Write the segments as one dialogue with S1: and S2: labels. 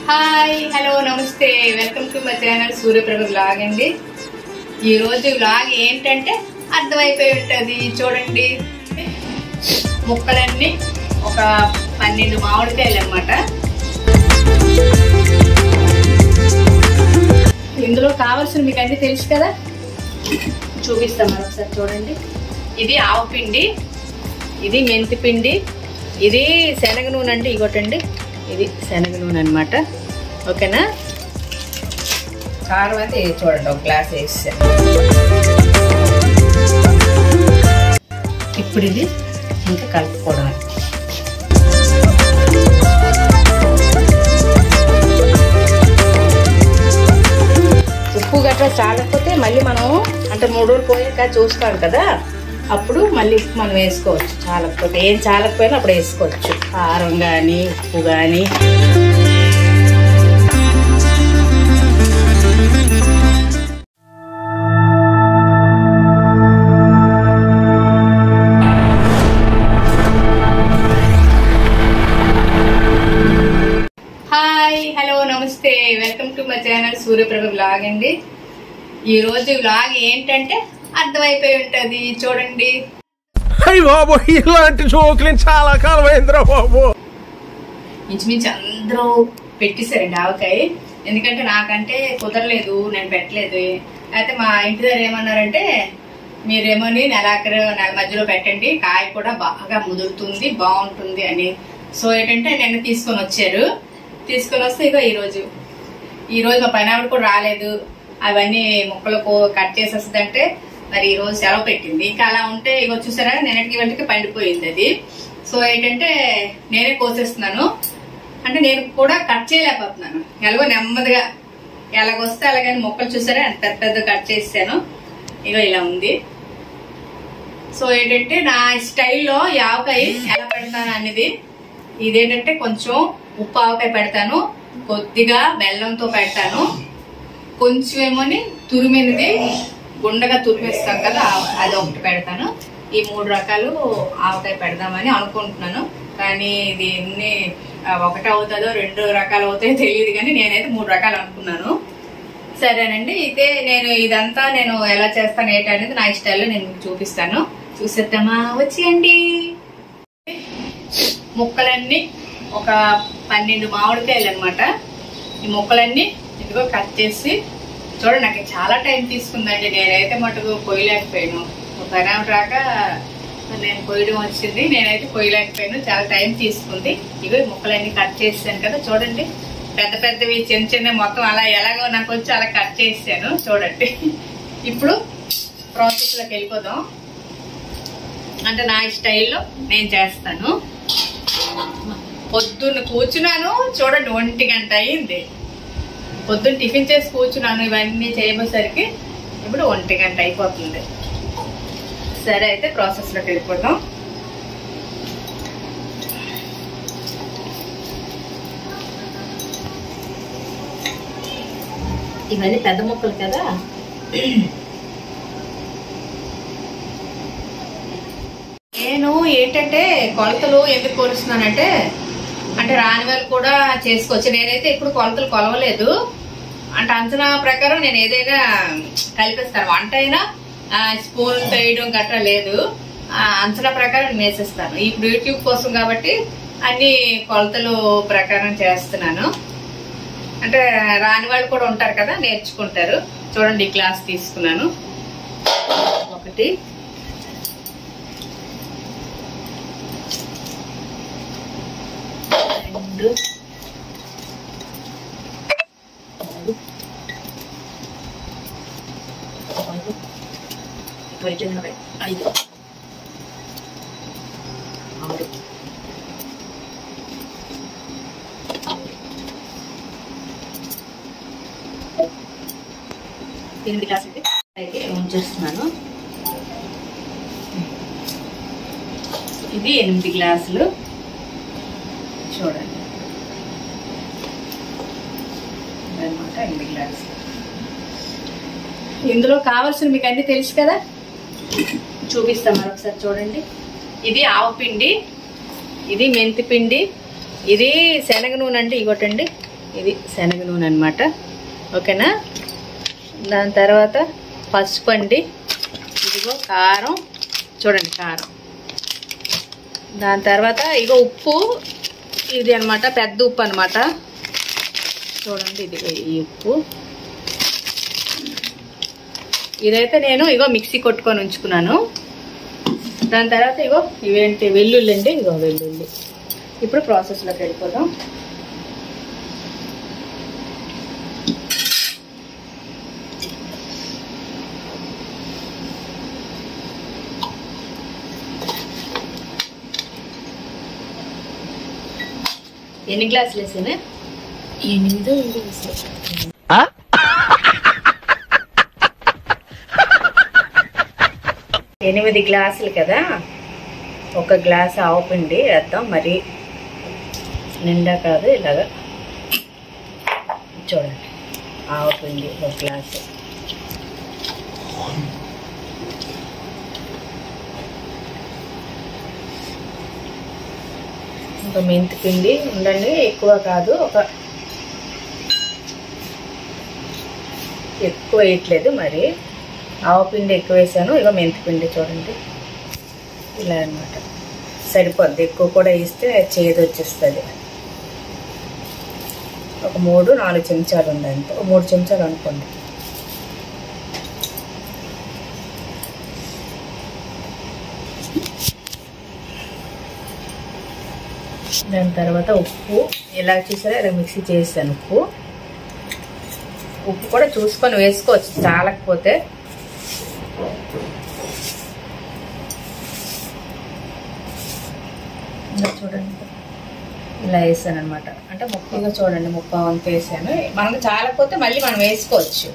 S1: Hi hello నమస్తే welcome to my channel Suryaprabha blog అండి ఈ రోజు బ్లాగ్ ఏంటంటే అర్థమైపోయి ఉంటుంది చూడండి ముక్కలన్నీ ఒక పన్నెండు మామిడికాయలు అనమాట ఇందులో కావాల్సిన మీకు అన్ని తెలుసు కదా చూపిస్తాం మరొకసారి చూడండి ఇది ఆవపిండి ఇది మెంతి పిండి ఇది శనగ నూనె అంటే ఇగోటండి ఇది శనగ నూనె అనమాట ఓకేనా కారం అయితే ఇది చూడండి ఒక గ్లాస్ వేసా ఇప్పుడు ఇది ఇంకా కలుపుకోవడం ఉప్పు గట్రా చాలకపోతే మళ్ళీ మనం అంటే మూడు రోజులు పోయాక చూస్తాం కదా అప్పుడు మళ్ళీ ఉప్పు మనం వేసుకోవచ్చు చాలకపోతే ఏం చాలకపోయినా అప్పుడు వేసుకోవచ్చు కారం కానీ ఉప్పు కానీ హాయ్ హలో నమస్తే welcome to my channel Suryaprabha blog అండి ఈ రోజు బ్లాగ్ ఏంటంటే అర్థమైపోయి ఉంటది చూడండి
S2: అయ్యి బాబు ఇలాంటి జోకులు చాలా కాలమైందిరా బాబు
S1: ఇంచుమించు అందరూ పెట్టేశారండి ఆవకాయ ఎందుకంటే నాకంటే కుదరలేదు నేను పెట్టలేదు అయితే మా ఇంటి దగ్గర ఏమన్నారంటే మీరేమోని నెలాఖరు నెల మధ్యలో పెట్టండి కాయ కూడా బాగా ముదురుతుంది బాగుంటుంది అని సో ఏంటంటే నిన్న తీసుకొని వచ్చారు తీసుకొని వస్తే ఇగో ఈరోజు ఈ రోజు మా పని ఆవిడ కూడా రాలేదు అవన్నీ ముక్కలు కో- కట్ చేసేస్తుందంటే మరి ఈ రోజు సెలవు పెట్టింది ఇంకా అలా ఉంటే ఇగో చూసారా నిన్నటికి వెంటకి పండిపోయింది అది సో ఏంటంటే నేనే కోసేస్తున్నాను అంటే నేను కూడా కట్ చేయలేకపోతున్నాను ఎలాగో నెమ్మదిగా ఎలాగొస్తే అలాగని మొక్కలు చూసారా ఎంత పెద్ద పెద్ద కట్ చేసాను ఇగో ఇలా ఉంది సో ఏంటంటే నా స్టైల్లో ఈ ఆవకాయ ఎలా పెడతాను అనేది ఇదేంటంటే కొంచెం ఉప్పు ఆవకాయ పెడతాను కొద్దిగా బెల్లంతో పెడతాను కొంచెం ఏమోని తురిమినది గుండగా తురిమేస్తాం కదా ఆ- అది ఒకటి పెడతాను ఈ మూడు రకాలు ఆవకాయ పెడదామని అనుకుంటున్నాను కానీ ఇది ఎన్ని ఆ, ఒకటి అవుతుందో రెండు రకాలు అవుతాయో తెలియదు కానీ నేనైతే మూడు రకాలు అనుకున్నాను సరేనండి అయితే నేను ఇదంతా నేను ఎలా చేస్తాను ఏంటి అనేది నా స్టైల్లో నేను మీకు చూపిస్తాను చూసేద్దామా వచ్చేయండి ముక్కలన్నీ ఒక పన్నెండు మామిడికాయలు అనమాట ఈ ముక్కలన్నీ ఇదిగో కట్ చేసి చూడండి నాకు చాలా టైం తీసుకుందండి నేనైతే మటుకు కొయ్యలేకపోయాను ఒక పని రాక నేను కొయ్యడం వచ్చింది నేనైతే కొయ్యలేకపోయాను చాలా టైం తీసుకుంది ఇగో ఈ ముక్కలన్నీ కట్ చేసాను కదా చూడండి పెద్ద పెద్దవి చిన్న చిన్న మొత్తం అలా ఎలాగో నాకు వచ్చి అలా కట్ చేసాను చూడండి ఇప్పుడు ప్రాసెస్లోకి వెళ్ళిపోదాం అంటే నా స్టైల్లో నేను చేస్తాను పొద్దున్న కూర్చున్నాను చూడండి ఒంటి గంట అయింది పొద్దున్న టిఫిన్ చేసి కూర్చున్నాను ఇవన్నీ చేయబోసరికి ఇప్పుడు ఒంటి గంట అయిపోతుంది సరే అయితే ప్రాసెస్లోకి వెళ్ళిపోతాం ఇవన్నీ పెద్ద ముక్కలు కదా నేను ఏంటంటే కొలతలు ఎందుకు కొలుస్తున్నానంటే అంటే రాని వాళ్ళు కూడా చేసుకోవచ్చు నేనైతే ఇప్పుడు కొలతలు కొలవలేదు అంటే అంచనా ప్రకారం నేను ఏదైనా కలిపిస్తాను వంట అయినా స్పూన్ వేయడం గట్రా లేదు ఆ, అంచనా ప్రకారం నేను వేసేస్తాను ఇప్పుడు యూట్యూబ్ కోసం కాబట్టి అన్ని కొలతలు ప్రకారం చేస్తున్నాను అంటే రాని వాళ్ళు కూడా ఉంటారు కదా నేర్చుకుంటారు చూడండి ఈ క్లాస్ తీసుకున్నాను ఒకటి రెండు మూడు నాలుగు ఐదు ఎనభై ఐదు ఆరు ఎనిమిది గ్లాసులు అయితే అయితే ఉంచేస్తున్నాను ఇది ఎనిమిది గ్లాసులు చూడండి అన్నమాట ఎనిమిది గ్లాసులు ఇందులో కావాల్సిన మీకు అన్ని తెలుసు కదా చూపిస్తాం మరొకసారి చూడండి ఇది ఆవపిండి ఇది మెంతి పిండి ఇది శనగ నూనె అంటే ఇగోటండి ఇది శనగ నూనె అనమాట ఓకేనా దాని తర్వాత పసుపు అండి ఇదిగో కారం చూడండి కారం దాని తర్వాత ఇగో ఉప్పు ఇది అన్నమాట పెద్ద ఉప్పు అనమాట చూడండి ఇది ఈ ఉప్పు ఇదైతే నేను ఇగో మిక్సీ కొట్టుకొని ఉంచుకున్నాను దాని తర్వాత ఇగో ఇవేంటి వెల్లుల్లి అండి ఇగో వెల్లుల్లి ఇప్పుడు ప్రాసెస్లోకి వెళ్ళిపోదాం ఎన్ని గ్లాసులు వేసాను ఎనిమిదో ఎనిమిది వేసాను ఎనిమిది గ్లాసులు కదా ఒక గ్లాస్ ఆవు పిండి వేద్దాం మరి నిండా కాదు ఇలాగా చూడండి ఆవు పిండి ఒక గ్లాసు ఇంకా మెంతి పిండి ఉండండి ఎక్కువ కాదు ఒక ఎక్కువ వేయట్లేదు మరి ఆవు పిండి ఎక్కువ వేసాను ఇక మెంతి పిండి చూడండి ఇలా అన్నమాట సరిపోద్ది ఎక్కువ కూడా వేస్తే చేదు వచ్చేస్తుంది ఒక మూడు నాలుగు చెంచాలు ఉంది అంతే ఒక మూడు చెంచాలు అనుకోండి దాని తర్వాత ఉప్పు ఎలా చూసారో ఇలా మిక్సీ చేసాను ఉప్పు ఉప్పు కూడా చూసుకొని వేసుకోవచ్చు చాలకపోతే ఇంకా చూడండి ఇలా వేసాను అనమాట అంటే ముక్కగా చూడండి ముక్క వంత వేసాను మనకు చాలకపోతే మళ్ళీ మనం వేసుకోవచ్చు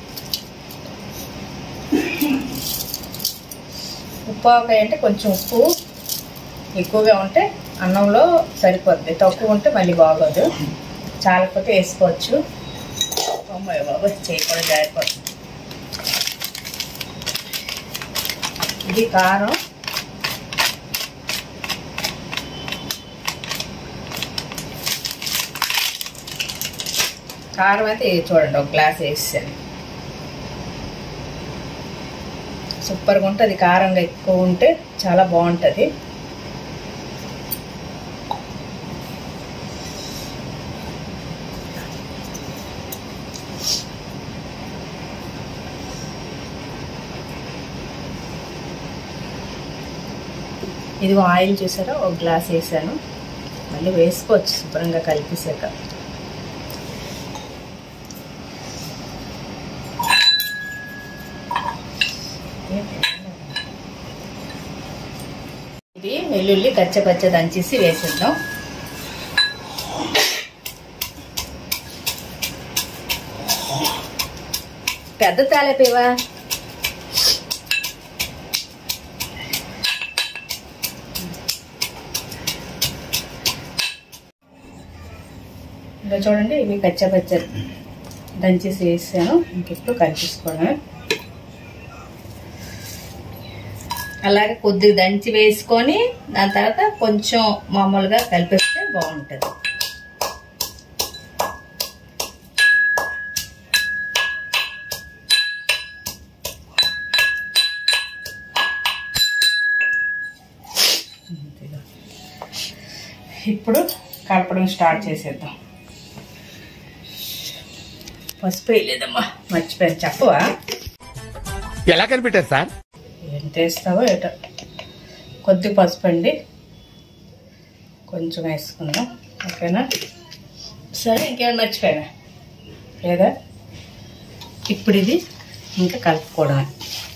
S1: ఉప్పు ఆవకాయ అంటే కొంచెం ఉప్పు ఎక్కువగా ఉంటే అన్నంలో సరిపోద్ది తక్కువ ఉంటే మళ్ళీ బాగోదు చాలకపోతే వేసుకోవచ్చు అమ్మాయి బాబు చేయి కూడా జారిపోతుంది ఇది కారం కారం అయితే ఇది చూడండి ఒక గ్లాస్ వేసాను సూపర్గా ఉంటుంది కారంగా ఎక్కువ ఉంటే చాలా బాగుంటుంది ఇది ఆయిల్ చూసారా ఒక గ్లాస్ వేసాను మళ్ళీ వేసుకోవచ్చు శుభ్రంగా కలిపేసాక ఇది వెల్లుల్లి కచ్చపచ్చ దంచేసి వేసేద్దాం పెద్ద తాలేపేవా ఇంకా చూడండి ఇవి కచ్చపచ్చ దంచేసి వేసాను ఇంకెప్పుడు కలిపేసుకోవడమే అలాగే కొద్దిగా దంచి వేసుకొని దాని తర్వాత కొంచెం మామూలుగా కలిపేస్తే బాగుంటుంది ఇప్పుడు కలపడం స్టార్ట్ చేసేద్దాం పసుపు వేయలేదమ్మా మర్చిపోయాను చెప్పవా
S2: ఎలా కనిపెట్టారు సార్
S1: ఎంత వేస్తావో ఏటో కొద్ది పసుపు అండి కొంచెం వేసుకుందాం ఓకేనా సరే ఇంకేమైనా మర్చిపోయానా లేదా ఇప్పుడు ఇది ఇంకా కలుపుకోవడమే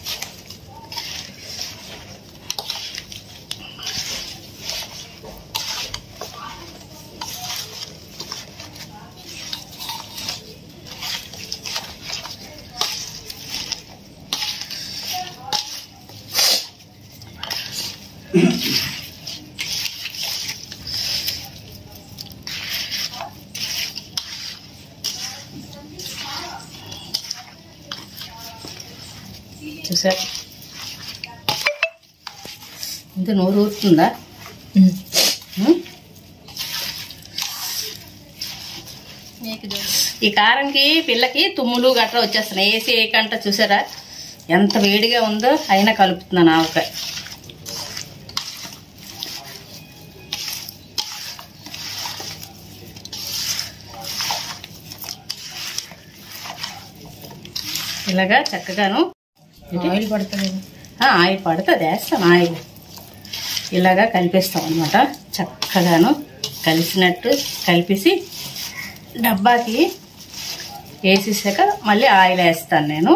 S1: చూసారు ఇంత నోరు ఊరుతుందా ఉం?
S3: మీకు చూడు
S1: ఈ కారంకి పిల్లకి తుమ్ములు గట్రా వచ్చేస్తున్నాయి ఏసీ ఏకంట చూసారా ఎంత వేడిగా ఉందో అయినా కలుపుతున్నాను ఆవకాయ ఇలాగా చక్కగాను
S3: ఆయిల్ పడుతుంది
S1: ఆ, ఆయిల్ పడుతుంది వేస్తాం ఆయిల్ ఇలాగా కలిపేస్తాం అనమాట చక్కగాను కలిసినట్టు కలిపేసి డబ్బాకి వేసేసాక మళ్ళీ ఆయిల్ వేస్తాను నేను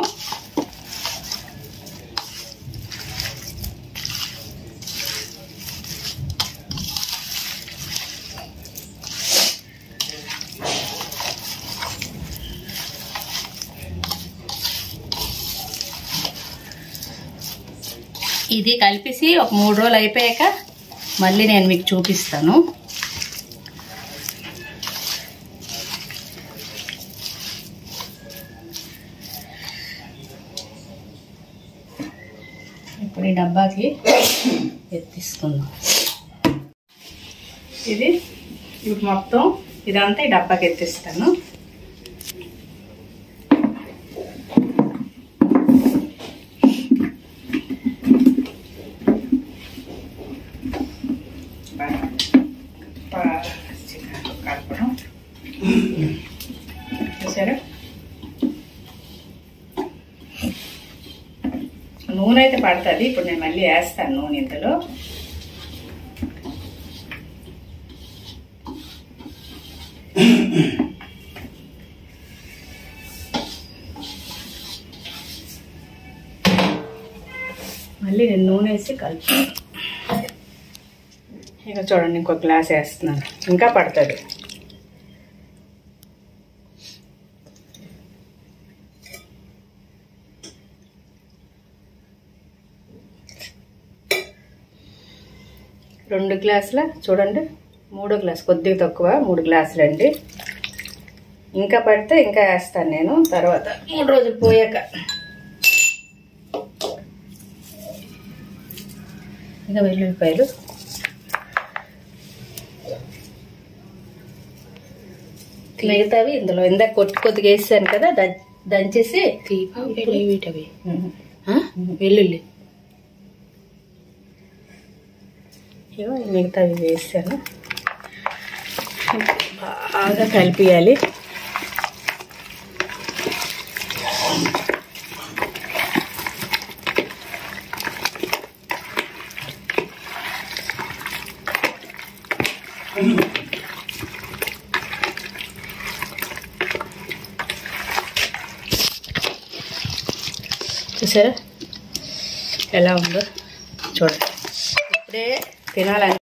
S1: ఇది కలిపేసి ఒక మూడు రోజులు అయిపోయాక మళ్ళీ నేను మీకు చూపిస్తాను ఇప్పుడు ఈ డబ్బాకి ఎత్తిసుకుందాం ఇది ఇప్పుడు మొత్తం ఇదంతా ఈ డబ్బాకి ఎత్తిస్తాను కలపడం చూసారా నూనె అయితే పడుతుంది ఇప్పుడు నేను మళ్ళీ వేస్తాను నూనె ఇందులో మళ్ళీ నేను నూనె వేసి కలుపుతాను ఇక చూడండి ఇంకో గ్లాస్ వేస్తున్నాను ఇంకా పడుతుంది రెండు గ్లాసుల చూడండి మూడో గ్లాస్ కొద్దిగా తక్కువ మూడు గ్లాసులు అండి ఇంకా పడితే ఇంకా వేస్తాను నేను తర్వాత మూడు రోజులు పోయాక ఇంకా వెల్లుల్లిపాయలు మిగతావి ఇందులో ఇందాక కొట్టి కొద్దిగా వేసాను కదా ద- దంచేసి
S3: తీపి వీటవి
S1: ఉమ్,
S3: వెల్లుల్లి
S1: ఇగో ఈ మిగతావి వేసాను బాగా కలిపియాలి చూసారా ఎలా ఉందో చూడండి ఇప్పుడే తినాలని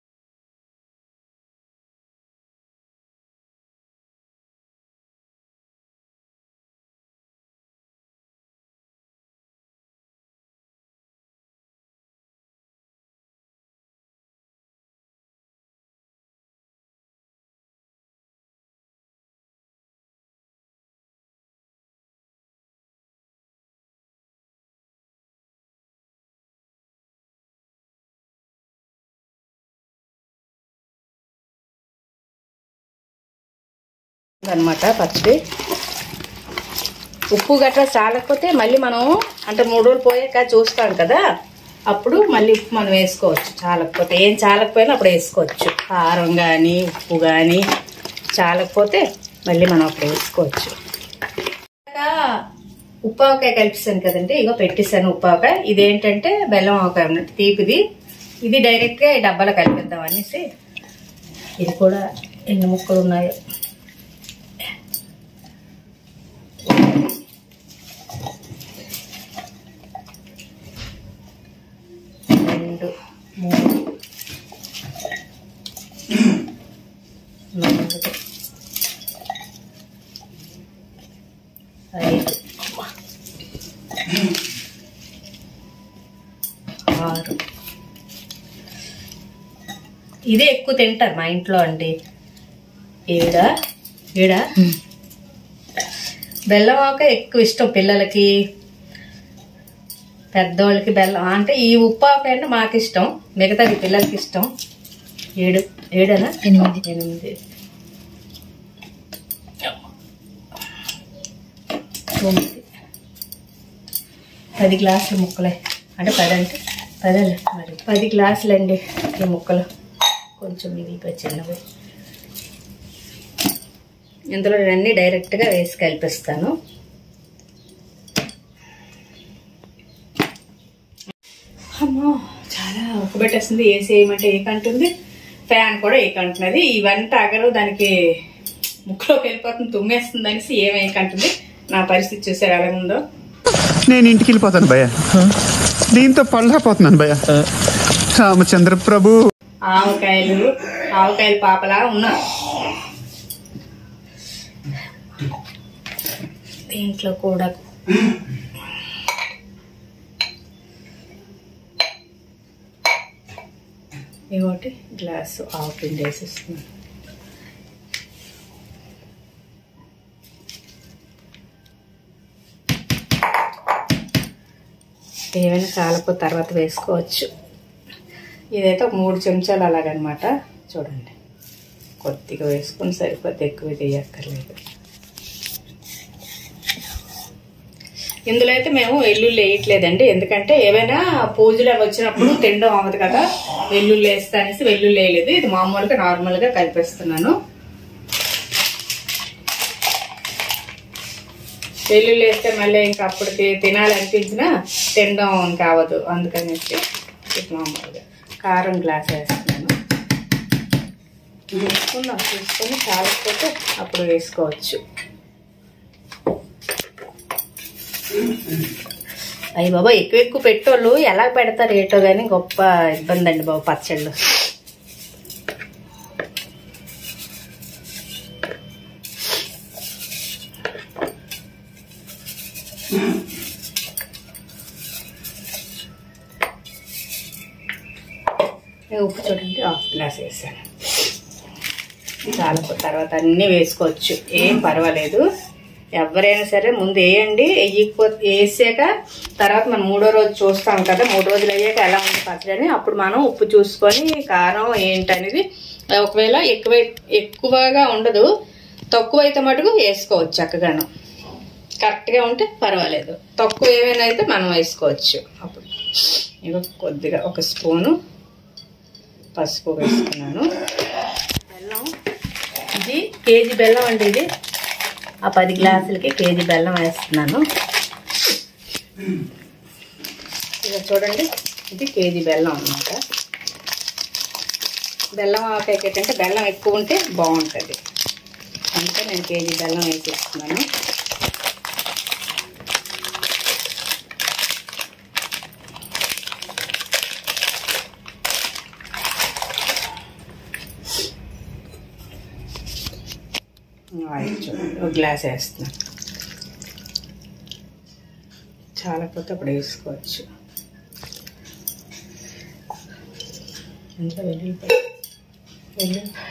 S1: అనమాట పచ్చడి ఉప్పు గట్రా చాలకపోతే మళ్ళీ మనం అంటే మూడు రోజులు పోయాక చూస్తాం కదా అప్పుడు మళ్ళీ ఉప్పు మనం వేసుకోవచ్చు చాలకపోతే ఏం చాలకపోయినా అప్పుడు వేసుకోవచ్చు కారం కానీ ఉప్పు కానీ చాలకపోతే మళ్ళీ మనం అప్పుడు వేసుకోవచ్చు ఉప్పావకాయ కలిపిస్తాను కదండి ఇగో పెట్టేసాను ఉప్పావకాయ ఇదేంటంటే బెల్లం ఆవకాయ ఉన్నట్టు తీపిది ఇది డైరెక్ట్గా ఈ డబ్బాలో కలిపిద్దాం అనేసి ఇది కూడా ఎన్ని ముక్కలు ఉన్నాయో రెండు మూడు నాలుగు ఐదు ఆరు ఇదే ఎక్కువ తింటారు మా ఇంట్లో అండి ఏడా ఏడా బెల్లం ఆక ఎక్కువ ఇష్టం పిల్లలకి పెద్దోళ్ళకి బెల్లం అంటే ఈ ఉప్పు ఆవకాయ అంటే మాకు ఇష్టం మిగతాది పిల్లలకి ఇష్టం ఏడు ఏడనా
S3: ఎనిమిది
S1: ఎనిమిది
S3: తొమ్మిది పది గ్లాసుల ముక్కలే అంటే పది అంటే పదలే మరి పది గ్లాసులు అండి ఈ ముక్కలు కొంచెం మిగిలిపోయి చిన్నవి ఇందులో అన్నీ డైరెక్ట్గా వేసి కలిపిస్తాను
S1: అమ్మో చాలా ఉక్కబెట్టేస్తుంది ఏసీ ఏమంటే ఏకంటుంది ఫ్యాన్ కూడా ఏకంటున్నది ఇవంతా అగరు దానికి ముక్కులోకి వెళ్ళిపోతుంది తుమ్మేస్తుంది అనేసి ఏం ఏకంటుంది నా పరిస్థితి చూసారు ఎలా ఉందో
S4: నేను ఇంటికి వెళ్ళిపోతాను భయ్య దీంతో పళ్ళపోతున్నాను భయ్య రామచంద్ర ప్రభు
S1: ఆవకాయలు ఆవకాయలు పాపలా ఉన్నా
S3: దీంట్లో కూడా
S1: ఇవ్వటి గ్లాసు ఆవు పిండి వేసేస్తున్నాను ఏమైనా కాలపు తర్వాత వేసుకోవచ్చు ఇదైతే ఒక మూడు చెంచాలు అలాగనమాట చూడండి కొద్దిగా వేసుకొని సరిపోతే ఎక్కువ వేయక్కర్లేదు ఇందులో అయితే మేము వెల్లుల్లి వేయట్లేదండి ఎందుకంటే ఏవైనా పూజలు అవి వచ్చినప్పుడు తినడం అవ్వదు కదా వెల్లుల్లి వేస్తా అనేసి వెల్లుల్లి వేయలేదు ఇది మామూలుగా నార్మల్గా కలిపేస్తున్నాను వెల్లుల్లి వేస్తే మళ్ళీ ఇంకా అప్పుడు తి- తినాలనిపించినా తినడం ఇంకా అవ్వదు అందుకనేసి ఇది మామూలుగా కారం గ్లాస్ వేస్తున్నాను వేసుకుందాం చూసుకొని చాలకపోతే అప్పుడు వేసుకోవచ్చు
S3: అయ్యి బాబా ఎక్కువ ఎక్కువ పెట్టోళ్ళు ఎలా పెడతారు ఏటో కానీ గొప్ప ఇబ్బంది అండి బాబు పచ్చళ్ళు
S1: నేను ఉప్పు చూడండి హాఫ్ గ్లాస్ వేసాను చాలా తర్వాత అన్నీ వేసుకోవచ్చు ఏం పర్వాలేదు ఎవరైనా సరే ముందు వేయండి వేయకపోతే వేసాక తర్వాత మనం మూడో రోజు చూస్తాం కదా మూడు రోజులు అయ్యాక ఎలా ఉంది పచ్చడి అని అప్పుడు మనం ఉప్పు చూసుకొని కారం ఏంటనేది ఒకవేళ ఎక్కువ ఎక్కువగా ఉండదు తక్కువ అయితే మటుకు వేసుకోవచ్చు చక్కగాను కరెక్ట్గా ఉంటే పర్వాలేదు తక్కువ ఏమైనా అయితే మనం వేసుకోవచ్చు అప్పుడు ఇక కొద్దిగా ఒక స్పూను పసుపు వేసుకున్నాను
S3: బెల్లం ఇది కేజీ బెల్లం అండి ఇది ఆ పది గ్లాసులకి కేజీ బెల్లం వేస్తున్నాను
S1: ఇక చూడండి ఇది కేజీ బెల్లం అన్నమాట బెల్లం ఆవకాయకి ఏంటంటే బెల్లం ఎక్కువ ఉంటే బాగుంటుంది అందుకే నేను కేజీ బెల్లం వేసేస్తున్నాను ఆయిల్ చూడండి ఒక గ్లాస్ వేస్తున్నాను చాలా కొత్త అప్పుడు వేసుకోవచ్చు ఇంట్లో వెల్లుల్లిపాయ వెల్లుల్లిపాయ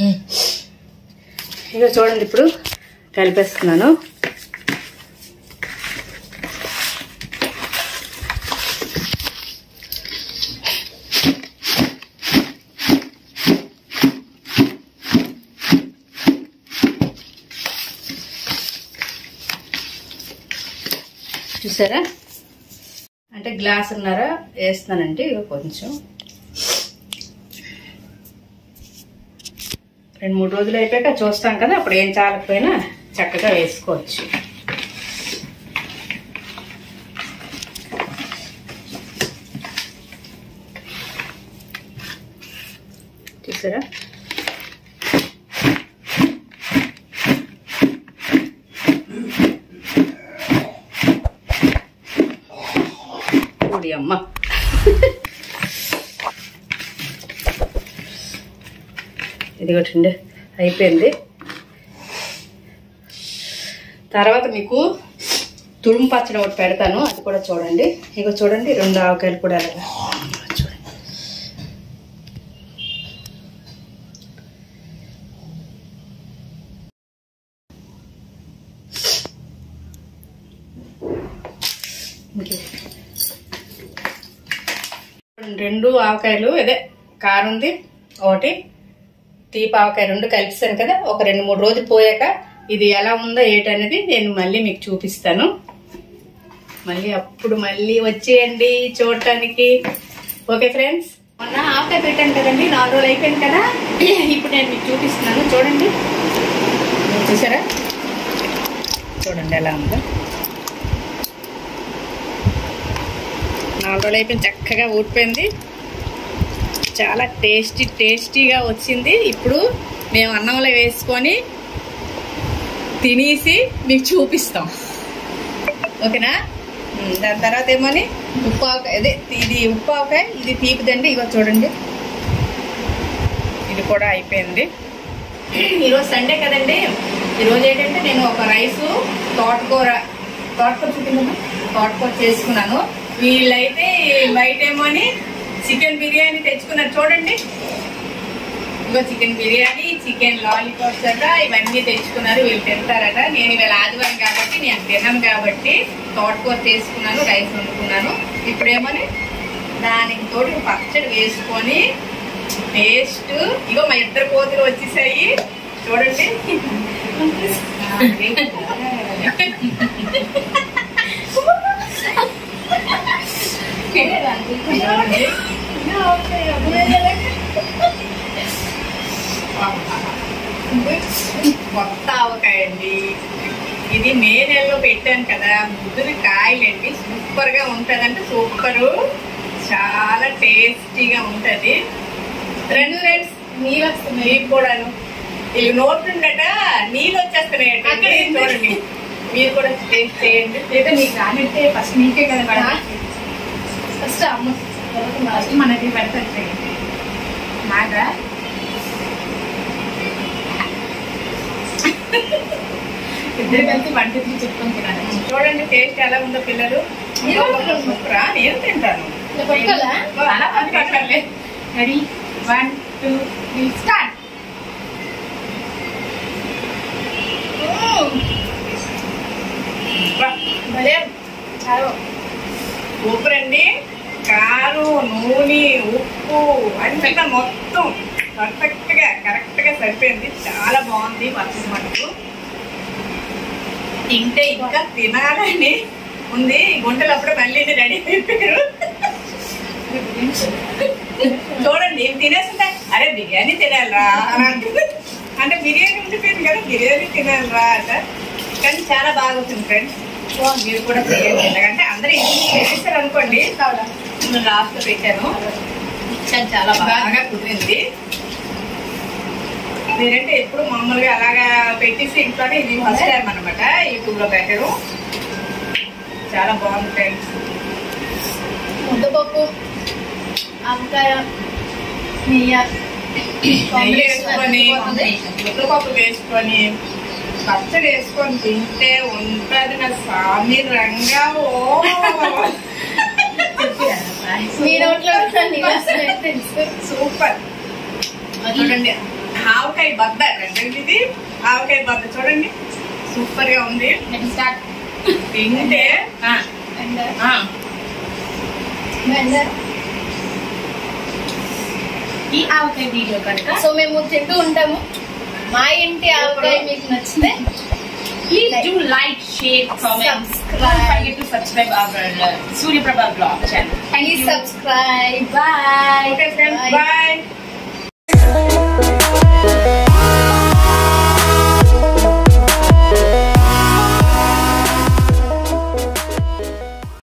S1: ఇక చూడండి ఇప్పుడు కలిపేస్తున్నాను చూసారా అంటే గ్లాసున్నర వేస్తున్నానండి ఇక కొంచెం రెండు మూడు రోజులు అయిపోయాక చూస్తాం కదా అప్పుడు ఏం చాలకపోయినా చక్కగా వేసుకోవచ్చు చూసారా ఓడి అమ్మ ఇదిగోటండి అయిపోయింది తర్వాత మీకు తురుము పచ్చడి ఒకటి పెడతాను అది కూడా చూడండి ఇక చూడండి రెండు ఆవకాయలు కూడా అలాగా చూడండి ఇంకే రెండు ఆవకాయలు అదే కారుంది ఒకటి తీపి ఆవకాయ రెండు కలిపిస్తాను కదా ఒక రెండు మూడు రోజులు పోయాక ఇది ఎలా ఉందో ఏంటనేది నేను మళ్ళీ మీకు చూపిస్తాను మళ్ళీ అప్పుడు మళ్ళీ వచ్చేయండి చూడటానికి ఓకే ఫ్రెండ్స్ మొన్న ఆఫ్టర్ పెట్టాను కదండి నాలుగు రోజులు అయిపోయింది కదా ఇప్పుడు నేను మీకు చూపిస్తున్నాను చూడండి చూసారా చూడండి ఎలా ఉందో నాలుగు రోజులు అయిపోయింది చక్కగా ఊడిపోయింది చాలా టేస్టీ టేస్టీగా వచ్చింది ఇప్పుడు మేము అన్నంలో వేసుకొని తినేసి మీకు చూపిస్తాం ఓకేనా ఉమ్, దాని తర్వాత ఏమని ఉప్పు ఆవకాయ అదే ఇది ఉప్పు ఆవకాయ ఇది తీపిదండి ఇగో చూడండి ఇది కూడా అయిపోయింది ఈరోజు సండే కదండి ఈరోజు ఏంటంటే నేను ఒక రైసు తోటకూర తోటకూర చూపించమ్మా తోటకూర చేసుకున్నాను వీళ్ళైతే బయట ఏమో అని చికెన్ బిర్యానీ తెచ్చుకున్నారు చూడండి ఇంకో చికెన్ బిర్యానీ చికెన్ లాలీపాప్స్ అట ఇవన్నీ తెచ్చుకున్నారు వీళ్ళు తింటారట నేను ఇవాళ ఆదివారం కాబట్టి నేను తినను కాబట్టి తోటకూర చేసుకున్నాను రైస్ వండుకున్నాను ఇప్పుడేమని దానికి తోటి పచ్చడి వేసుకొని టేస్ట్ ఇగో మా ఇద్దరు కోతులు వచ్చేసాయి చూడండి కొత్త ఆవకాయ అండి ఇది మే నెలలో పెట్టాను కదా ముద్దురి కాయలండి సూపర్ గా ఉంటదంటే సూపర్ చాలా టేస్టీగా ఉంటది రెండు ఫ్రెండ్స్ నీళ్ళు వస్తుంది మీకు కూడాను వీళ్ళు నోటుండట నీళ్ళు వచ్చేస్తున్నాయట
S3: అక్కడ
S1: ఇది చూడండి మీరు కూడా టేస్ట్ చేయండి
S3: లేదా నీకు రానంటే ఫస్ట్ నీకే కదా మేడం
S1: ఫస్ట్ అమ్మ
S3: ఫస్ట్ మనకి పెడతారు నాగా ఇద్దరు కలిసి వంట తీసి చెప్పుకొని తినాలి
S1: చూడండి టేస్ట్ ఎలా ఉందో పిల్లలు సూపరా నేను తింటాను
S3: పట్టుకోవాలా?
S1: చాలా మంది పట్టాలి
S3: ready one two three start
S1: భలే సూపర్ అండి కారం నూనె ఉప్పు అంతా మొత్తం పర్ఫెక్ట్ గా కరెక్ట్ గా సరిపోయింది చాలా బాగుంది పచ్చడి మటుకు తింటే ఇంకా తినాలని ఉంది గుంటలు అప్పుడే మళ్ళీ రెడీ అయిపోయారు చూడండి ఏం తినేస్తుంటే అరే బిర్యానీ తినాలరా అని అంటుంది అంటే బిర్యానీ ఉండిపోయింది కదా బిర్యానీ తినాలరా అంట కానీ చాలా బాగుంటుంది ఫ్రెండ్స్ మీరు కూడా బిర్యానీ తినకంటే అందరూ ఇంటికి చేస్తారు అనుకోండి నేను లాస్ట్ లో పెట్టాను కానీ చాలా బాగా కుదిరింది మీరంటే ఎప్పుడు మామూలుగా అలాగా పెట్టేసి ఇంట్లోనే ఇది ఫస్ట్ టైం అనమాట యూట్యూబ్ లో పెట్టడం చాలా బాగుంది ఫ్రెండ్స్
S3: ముద్దపప్పు ఆవకాయ నెయ్యి
S1: నెయ్యి వేసుకొని ముద్దపప్పు వేసుకొని పచ్చడి వేసుకొని తింటే ఉంటది నా స్వామి రంగా ఓ
S3: మీ నోట్లో నీళ్ళు వస్తున్నాయి తెలుసు
S1: సూపర్ చూడండి ఆవకాయ బద్ద రెండండి ఇది ఆవకాయ బద్ద చూడండి సూపర్ గా ఉంది
S3: స్టార్ట్
S1: తింటే ఆ, ఆ,
S3: ఈ ఆవకాయ వీడియో కనుక
S5: సో మేము తింటూ ఉంటాము మా ఇంటి ఆవకాయ మీకు నచ్చితే
S3: please do like share comment
S5: Subscribe.
S3: don't forget to subscribe our uh, Surya Prabha blog channel thank
S5: please
S3: you
S5: subscribe bye
S1: okay friends bye